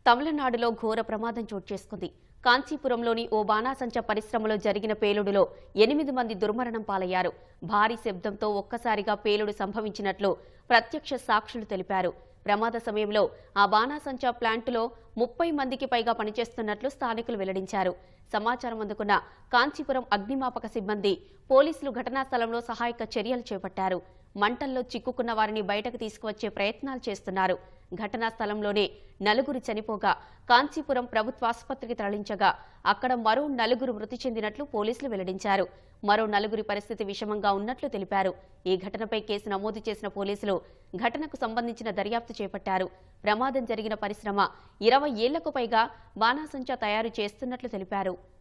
తమిళనాడులో ఘోర ప్రమాదం చోటు చేసుకుంది కాంచీపురంలోని ఓ బాణాసంచ పరిశ్రమలో జరిగిన పేలుడులో ఎనిమిది మంది దుర్మరణం పాలయ్యారు భారీ శబ్దంతో ఒక్కసారిగా పేలుడు సంభవించినట్లు ప్రత్యక్ష సాక్షులు తెలిపారు ప్రమాద సమయంలో ఆ బాణాసంచా ప్లాంటులో ముప్పై మందికి పైగా పనిచేస్తున్నట్లు స్థానికులు వెల్లడించారు సమాచారం అందుకున్న కాంచీపురం అగ్నిమాపక సిబ్బంది పోలీసులు ఘటనా స్థలంలో సహాయక చర్యలు చేపట్టారు మంటల్లో చిక్కుకున్న వారిని బయటకు తీసుకువచ్చే ప్రయత్నాలు చేస్తున్నారు ఘటనా స్థలంలోనే నలుగురు చనిపోగా కాంచీపురం ప్రభుత్వాసుపత్రికి తరలించగా అక్కడ మరో నలుగురు మృతి చెందినట్లు పోలీసులు వెల్లడించారు మరో నలుగురి పరిస్థితి విషమంగా ఉన్నట్లు తెలిపారు ఈ ఘటనపై కేసు నమోదు చేసిన పోలీసులు ఘటనకు సంబంధించిన దర్యాప్తు చేపట్టారు ప్రమాదం జరిగిన పరిశ్రమ ఇరవై ఏళ్లకు పైగా బాణాసంచా తయారు చేస్తున్నట్లు తెలిపారు